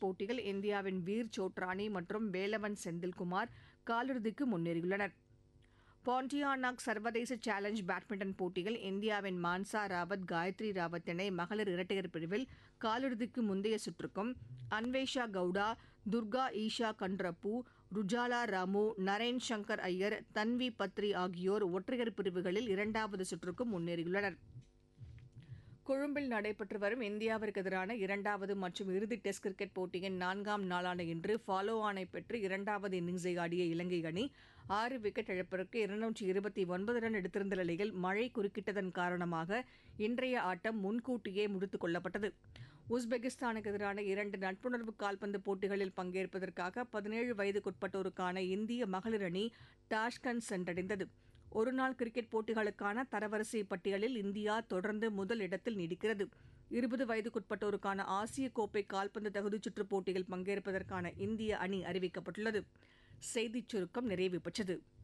போட்டியில் இந்தியாவின் வீர் சோட்ரானி மற்றும் வேலவன் செந்தில்குமார் காலிறுதிக்கு முன்னேறியுள்ளனர் பாண்டியானாக் சர்வதேச சேலஞ்ச் பேட்மிண்டன் போட்டியில் இந்தியாவின் மான்சா ராவத் காயத்ரி ராவத் இணை மகளிர் இரட்டையர் பிரிவில் காலிறுதிக்கு முந்தைய சுற்றுக்கும் அன்வேஷா கவுடா துர்கா ஈஷா கண்ட்ரப்பு ருஜாலா ராமு நரேன் சங்கர் ஐயர் தன்வி பத்ரி ஆகியோர் ஒற்றையர் பிரிவுகளில் இரண்டாவது சுற்றுக்கும் முன்னேறியுள்ளனர் கொழும்பில் நடைபெற்று வரும் இந்தியாவிற்கு எதிரான இரண்டாவது மற்றும் இறுதி டெஸ்ட் கிரிக்கெட் போட்டியின் நான்காம் நாளான இன்று ஃபாலோ ஆனை பெற்று இரண்டாவது இன்னிங்ஸை ஆடிய இலங்கை அணி ஆறு விக்கெட் இழப்பிற்கு இருநூற்றி இருபத்தி ஒன்பது ரன் எடுத்திருந்த நிலையில் மழை குறுக்கிட்டதன் காரணமாக இன்றைய ஆட்டம் முன்கூட்டியே முடித்துக் கொள்ளப்பட்டது உஸ்பெகிஸ்தானுக்கு எதிரான இரண்டு நட்புணர்வு கால்பந்து போட்டிகளில் பங்கேற்பதற்காக பதினேழு வயதுக்குட்பட்டோருக்கான இந்திய மகளிர் அணி டாஷ்கண்ட் சென்றடைந்தது ஒருநாள் கிரிக்கெட் போட்டிகளுக்கான தரவரிசை பட்டியலில் இந்தியா தொடர்ந்து முதல் இடத்தில் நீடிக்கிறது இருபது வயதுக்குட்பட்டோருக்கான ஆசிய கோப்பை கால்பந்து தகுதிச்சுற்றுப் போட்டியில் பங்கேற்பதற்கான இந்திய அணி அறிவிக்கப்பட்டுள்ளது செய்திச் சுருக்கம் நிறைவு பெற்றது